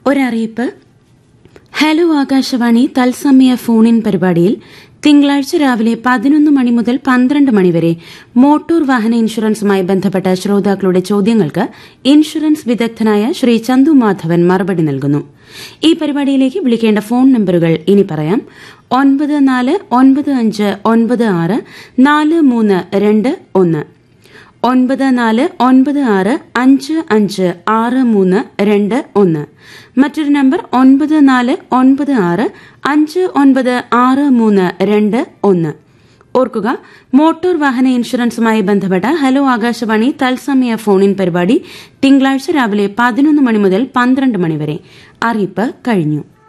ഒരറിയിപ്പ് hello Akashvani തത്സമയ phone in പരിപാടിയിൽ തിങ്കളാഴ്ച രാവിലെ പതിനൊന്ന് മണി മുതൽ പന്ത്രണ്ട് മണിവരെ മോട്ടോർ വാഹന ഇൻഷുറൻസുമായി ബന്ധപ്പെട്ട ശ്രോതാക്കളുടെ ചോദ്യങ്ങൾക്ക് ഇൻഷുറൻസ് വിദഗ്ധനായ ശ്രീ ചന്തു മാധവൻ മറുപടി നൽകുന്നു ഈ പരിപാടിയിലേക്ക് വിളിക്കേണ്ട ഫോൺ നമ്പറുകൾ ഇനി പറയാം ഒൻപത് നാല് ഒൻപത് അഞ്ച് ഒൻപത് ആറ് നാല് മൂന്ന് രണ്ട് ഒന്ന് ഒൻപത് നാല് ഒൻപത് ആറ് അഞ്ച് അഞ്ച് ആറ് മൂന്ന് രണ്ട് ഒന്ന് മറ്റൊരു നമ്പർ ഒൻപത് നാല് ഒൻപത് ആറ് അഞ്ച് ഒൻപത് ആറ് മൂന്ന് രണ്ട് ഒന്ന് ഓർക്കുക മോട്ടോർ വാഹന ഇൻഷുറൻസുമായി ബന്ധപ്പെട്ട ഹലോ ആകാശവാണി തത്സമയ ഫോൺ ഇൻ പരിപാടി തിങ്കളാഴ്ച രാവിലെ പതിനൊന്ന് മണി മുതൽ പന്ത്രണ്ട് മണി വരെ അറിയിപ്പ് കഴിഞ്ഞു